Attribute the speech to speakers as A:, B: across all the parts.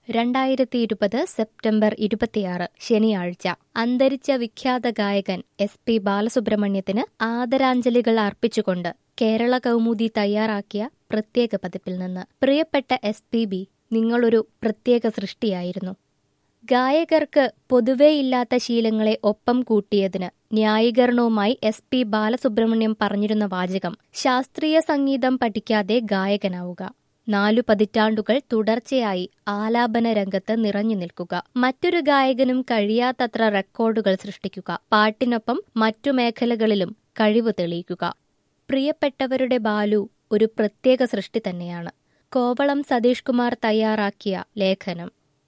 A: രണ്ടായിരത്തി ഇരുപത് സെപ്റ്റംബർ ഇരുപത്തിയാറ് ശനിയാഴ്ച അന്തരിച്ച വിഖ്യാത ഗായകൻ എസ് പി ബാലസുബ്രഹ്മണ്യത്തിന് ആദരാഞ്ജലികൾ അർപ്പിച്ചുകൊണ്ട് കേരള കൗമുദി തയ്യാറാക്കിയ പ്രത്യേക പതിപ്പിൽ നിന്ന് പ്രിയപ്പെട്ട എസ് പി ബി നിങ്ങളൊരു പ്രത്യേക സൃഷ്ടിയായിരുന്നു ഗായകർക്ക് പൊതുവെയില്ലാത്ത ശീലങ്ങളെ ഒപ്പം കൂട്ടിയതിന് ന്യായീകരണവുമായി എസ് പി ബാലസുബ്രഹ്മണ്യം പറഞ്ഞിരുന്ന വാചകം ശാസ്ത്രീയ സംഗീതം പഠിക്കാതെ ഗായകനാവുക നാലു പതിറ്റാണ്ടുകൾ തുടർച്ചയായി ആലാപന രംഗത്ത് നിറഞ്ഞു നിൽക്കുക മറ്റൊരു ഗായകനും കഴിയാത്തത്ര റെക്കോർഡുകൾ സൃഷ്ടിക്കുക പാട്ടിനൊപ്പം മറ്റു മേഖലകളിലും കഴിവ് തെളിയിക്കുക പ്രിയപ്പെട്ടവരുടെ ബാലു ഒരു പ്രത്യേക സൃഷ്ടി തന്നെയാണ് കോവളം സതീഷ് കുമാർ തയ്യാറാക്കിയ ലേഖനം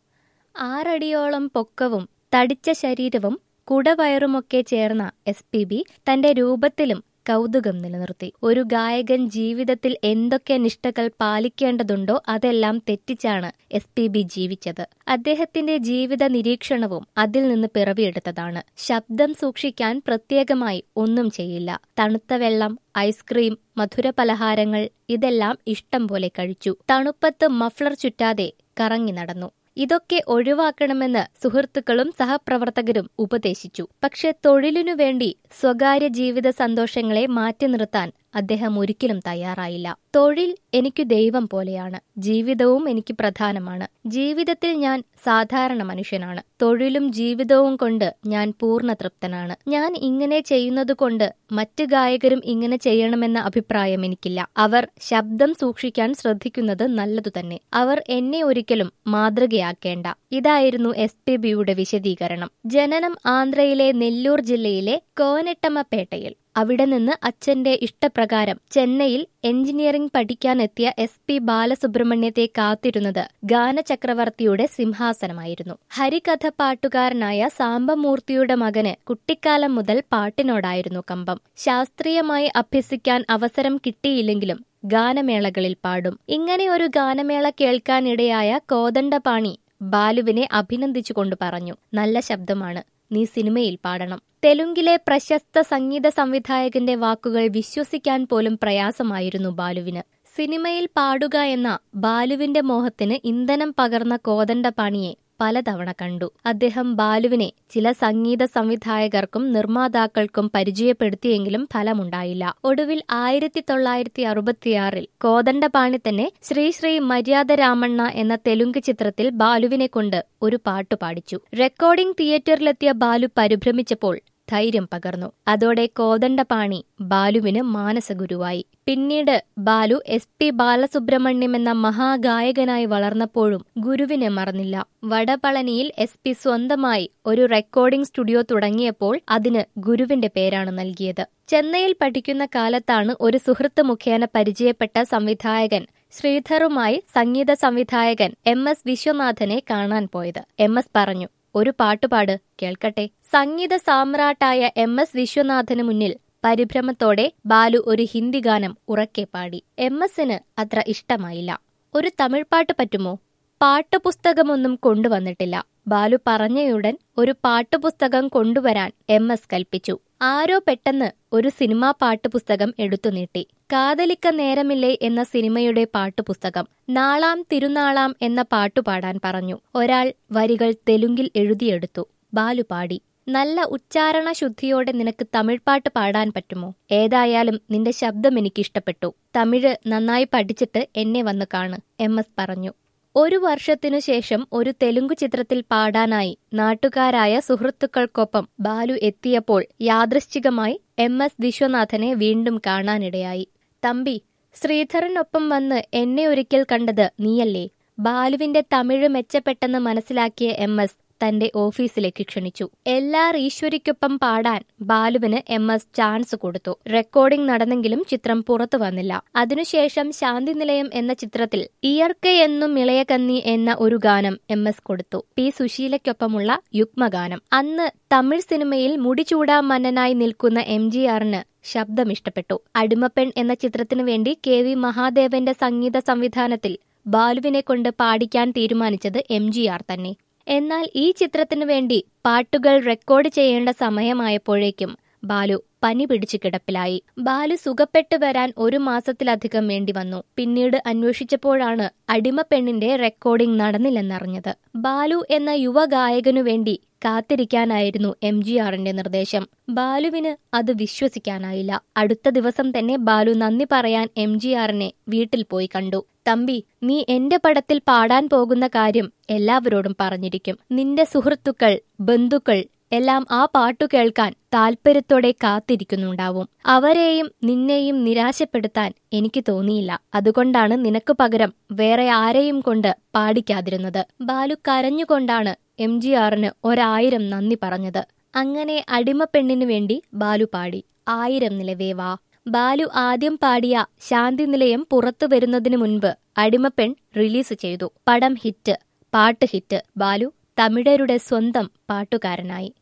A: ആറടിയോളം പൊക്കവും തടിച്ച ശരീരവും കുടവയറുമൊക്കെ ചേർന്ന എസ് പി ബി തന്റെ രൂപത്തിലും കൗതുകം നിലനിർത്തി ഒരു ഗായകൻ ജീവിതത്തിൽ എന്തൊക്കെ നിഷ്ഠകൾ പാലിക്കേണ്ടതുണ്ടോ അതെല്ലാം തെറ്റിച്ചാണ് എസ് പി ബി ജീവിച്ചത് അദ്ദേഹത്തിന്റെ ജീവിത നിരീക്ഷണവും അതിൽ നിന്ന് പിറവിയെടുത്തതാണ് ശബ്ദം സൂക്ഷിക്കാൻ പ്രത്യേകമായി ഒന്നും ചെയ്യില്ല തണുത്ത വെള്ളം ഐസ്ക്രീം മധുരപലഹാരങ്ങൾ ഇതെല്ലാം ഇഷ്ടം പോലെ കഴിച്ചു തണുപ്പത്ത് മഫ്ലർ ചുറ്റാതെ കറങ്ങി നടന്നു ഇതൊക്കെ ഒഴിവാക്കണമെന്ന് സുഹൃത്തുക്കളും സഹപ്രവർത്തകരും ഉപദേശിച്ചു പക്ഷെ തൊഴിലിനു വേണ്ടി സ്വകാര്യ ജീവിത സന്തോഷങ്ങളെ മാറ്റി നിർത്താൻ അദ്ദേഹം ഒരിക്കലും തയ്യാറായില്ല തൊഴിൽ എനിക്ക് ദൈവം പോലെയാണ് ജീവിതവും എനിക്ക് പ്രധാനമാണ് ജീവിതത്തിൽ ഞാൻ സാധാരണ മനുഷ്യനാണ് തൊഴിലും ജീവിതവും കൊണ്ട് ഞാൻ പൂർണ്ണ തൃപ്തനാണ് ഞാൻ ഇങ്ങനെ ചെയ്യുന്നതുകൊണ്ട് മറ്റു ഗായകരും ഇങ്ങനെ ചെയ്യണമെന്ന അഭിപ്രായം എനിക്കില്ല അവർ ശബ്ദം സൂക്ഷിക്കാൻ ശ്രദ്ധിക്കുന്നത് നല്ലതു തന്നെ അവർ എന്നെ ഒരിക്കലും മാതൃകയാക്കേണ്ട ഇതായിരുന്നു എസ് പി ബിയുടെ വിശദീകരണം ജനനം ആന്ധ്രയിലെ നെല്ലൂർ ജില്ലയിലെ കോനട്ടമ്മപേട്ടയിൽ അവിടെ നിന്ന് അച്ഛന്റെ ഇഷ്ടപ്രകാരം ചെന്നൈയിൽ എഞ്ചിനീയറിംഗ് പഠിക്കാനെത്തിയ എസ് പി ബാലസുബ്രഹ്മണ്യത്തെ കാത്തിരുന്നത് ഗാനചക്രവർത്തിയുടെ സിംഹാസനമായിരുന്നു ഹരികഥ പാട്ടുകാരനായ സാമ്പമൂർത്തിയുടെ മകന് കുട്ടിക്കാലം മുതൽ പാട്ടിനോടായിരുന്നു കമ്പം ശാസ്ത്രീയമായി അഭ്യസിക്കാൻ അവസരം കിട്ടിയില്ലെങ്കിലും ഗാനമേളകളിൽ പാടും ഇങ്ങനെ ഒരു ഗാനമേള കേൾക്കാനിടയായ കോദണ്ഡപാണി ബാലുവിനെ അഭിനന്ദിച്ചുകൊണ്ട് പറഞ്ഞു നല്ല ശബ്ദമാണ് നീ സിനിമയിൽ പാടണം തെലുങ്കിലെ പ്രശസ്ത സംഗീത സംവിധായകന്റെ വാക്കുകൾ വിശ്വസിക്കാൻ പോലും പ്രയാസമായിരുന്നു ബാലുവിന് സിനിമയിൽ പാടുക എന്ന ബാലുവിന്റെ മോഹത്തിന് ഇന്ധനം പകർന്ന കോദണ്ഡപാണിയെ പലതവണ കണ്ടു അദ്ദേഹം ബാലുവിനെ ചില സംഗീത സംവിധായകർക്കും നിർമ്മാതാക്കൾക്കും പരിചയപ്പെടുത്തിയെങ്കിലും ഫലമുണ്ടായില്ല ഒടുവിൽ ആയിരത്തി തൊള്ളായിരത്തി അറുപത്തിയാറിൽ കോദണ്ഡപാണി തന്നെ ശ്രീ ശ്രീ മര്യാദ രാമണ്ണ എന്ന തെലുങ്ക് ചിത്രത്തിൽ ബാലുവിനെ കൊണ്ട് ഒരു പാട്ട് പാടിച്ചു റെക്കോർഡിംഗ് തിയേറ്ററിലെത്തിയ ബാലു പരിഭ്രമിച്ചപ്പോൾ ധൈര്യം പകർന്നു അതോടെ കോദണ്ഡപാണി ബാലുവിന് മാനസഗുരുവായി പിന്നീട് ബാലു എസ് പി ബാലസുബ്രഹ്മണ്യം എന്ന മഹാഗായകനായി വളർന്നപ്പോഴും ഗുരുവിനെ മറന്നില്ല വടപളനിയിൽ എസ് പി സ്വന്തമായി ഒരു റെക്കോർഡിംഗ് സ്റ്റുഡിയോ തുടങ്ങിയപ്പോൾ അതിന് ഗുരുവിന്റെ പേരാണ് നൽകിയത് ചെന്നൈയിൽ പഠിക്കുന്ന കാലത്താണ് ഒരു സുഹൃത്ത് മുഖേന പരിചയപ്പെട്ട സംവിധായകൻ ശ്രീധറുമായി സംഗീത സംവിധായകൻ എം എസ് വിശ്വനാഥനെ കാണാൻ പോയത് എം എസ് പറഞ്ഞു ഒരു പാട്ടുപാട് കേൾക്കട്ടെ സംഗീത സാമ്രാട്ടായ എം എസ് വിശ്വനാഥന് മുന്നിൽ പരിഭ്രമത്തോടെ ബാലു ഒരു ഹിന്ദി ഗാനം ഉറക്കെ പാടി എം എസിന് അത്ര ഇഷ്ടമായില്ല ഒരു തമിഴ് പാട്ട് പറ്റുമോ പാട്ടുപുസ്തകമൊന്നും കൊണ്ടുവന്നിട്ടില്ല ബാലു പറഞ്ഞയുടൻ ഒരു പാട്ടുപുസ്തകം കൊണ്ടുവരാൻ എം എസ് കൽപ്പിച്ചു ആരോ പെട്ടെന്ന് ഒരു സിനിമാ പാട്ടുപുസ്തകം എടുത്തു നീട്ടി കാതലിക്ക നേരമില്ലേ എന്ന സിനിമയുടെ പാട്ടുപുസ്തകം നാളാം തിരുനാളാം എന്ന പാട്ടുപാടാൻ പറഞ്ഞു ഒരാൾ വരികൾ തെലുങ്കിൽ എഴുതിയെടുത്തു ബാലു പാടി നല്ല ഉച്ചാരണ ശുദ്ധിയോടെ നിനക്ക് തമിഴ് പാട്ട് പാടാൻ പറ്റുമോ ഏതായാലും നിന്റെ ശബ്ദം എനിക്കിഷ്ടപ്പെട്ടു തമിഴ് നന്നായി പഠിച്ചിട്ട് എന്നെ വന്ന് കാണ് എം എസ് പറഞ്ഞു ഒരു വർഷത്തിനു ശേഷം ഒരു തെലുങ്കു ചിത്രത്തിൽ പാടാനായി നാട്ടുകാരായ സുഹൃത്തുക്കൾക്കൊപ്പം ബാലു എത്തിയപ്പോൾ യാദൃശ്ചികമായി എം എസ് വിശ്വനാഥനെ വീണ്ടും കാണാനിടയായി തമ്പി ശ്രീധരനൊപ്പം വന്ന് എന്നെ ഒരിക്കൽ കണ്ടത് നീയല്ലേ ബാലുവിന്റെ തമിഴ് മെച്ചപ്പെട്ടെന്ന് മനസ്സിലാക്കിയ എം എസ് തന്റെ ഓഫീസിലേക്ക് ക്ഷണിച്ചു എല്ലാർ ഈശ്വരിക്കൊപ്പം പാടാൻ ബാലുവിന് എം എസ് ചാൻസ് കൊടുത്തു റെക്കോർഡിംഗ് നടന്നെങ്കിലും ചിത്രം പുറത്തു വന്നില്ല അതിനുശേഷം ശാന്തി നിലയം എന്ന ചിത്രത്തിൽ ഇയർക്കെ എന്നും ഇളയകന്നി എന്ന ഒരു ഗാനം എം എസ് കൊടുത്തു പി സുശീലയ്ക്കൊപ്പമുള്ള യുഗ്മഗാനം അന്ന് തമിഴ് സിനിമയിൽ മുടിചൂടാ മന്നനായി നിൽക്കുന്ന എം ജി ആറിന് ശബ്ദം ഇഷ്ടപ്പെട്ടു അടിമപ്പെൺ എന്ന ചിത്രത്തിനു വേണ്ടി കെ വി മഹാദേവന്റെ സംഗീത സംവിധാനത്തിൽ ബാലുവിനെ കൊണ്ട് പാടിക്കാൻ തീരുമാനിച്ചത് എം ജി ആർ തന്നെ എന്നാൽ ഈ ചിത്രത്തിനു വേണ്ടി പാട്ടുകൾ റെക്കോർഡ് ചെയ്യേണ്ട സമയമായപ്പോഴേക്കും ബാലു പനി പിടിച്ചു കിടപ്പിലായി ബാലു സുഖപ്പെട്ടു വരാൻ ഒരു മാസത്തിലധികം വേണ്ടി വന്നു പിന്നീട് അന്വേഷിച്ചപ്പോഴാണ് അടിമ പെണ്ണിന്റെ റെക്കോർഡിംഗ് നടന്നില്ലെന്നറിഞ്ഞത് ബാലു എന്ന യുവഗായകനു വേണ്ടി കാത്തിരിക്കാനായിരുന്നു എം ജി ആറിന്റെ നിർദ്ദേശം ബാലുവിന് അത് വിശ്വസിക്കാനായില്ല അടുത്ത ദിവസം തന്നെ ബാലു നന്ദി പറയാൻ എം ജി ആറിനെ വീട്ടിൽ പോയി കണ്ടു തമ്പി നീ എന്റെ പടത്തിൽ പാടാൻ പോകുന്ന കാര്യം എല്ലാവരോടും പറഞ്ഞിരിക്കും നിന്റെ സുഹൃത്തുക്കൾ ബന്ധുക്കൾ എല്ലാം ആ പാട്ടു കേൾക്കാൻ താൽപ്പര്യത്തോടെ കാത്തിരിക്കുന്നുണ്ടാവും അവരെയും നിന്നെയും നിരാശപ്പെടുത്താൻ എനിക്ക് തോന്നിയില്ല അതുകൊണ്ടാണ് നിനക്ക് പകരം വേറെ ആരെയും കൊണ്ട് പാടിക്കാതിരുന്നത് ബാലു കരഞ്ഞുകൊണ്ടാണ് എം ജി ആറിന് ഒരായിരം നന്ദി പറഞ്ഞത് അങ്ങനെ അടിമ പെണ്ണിനു വേണ്ടി ബാലു പാടി ആയിരം നിലവേ വാ ബാലു ആദ്യം പാടിയ ശാന്തി നിലയം പുറത്തു വരുന്നതിനു മുൻപ് അടിമപ്പെൺ റിലീസ് ചെയ്തു പടം ഹിറ്റ് പാട്ട് ഹിറ്റ് ബാലു തമിഴരുടെ സ്വന്തം പാട്ടുകാരനായി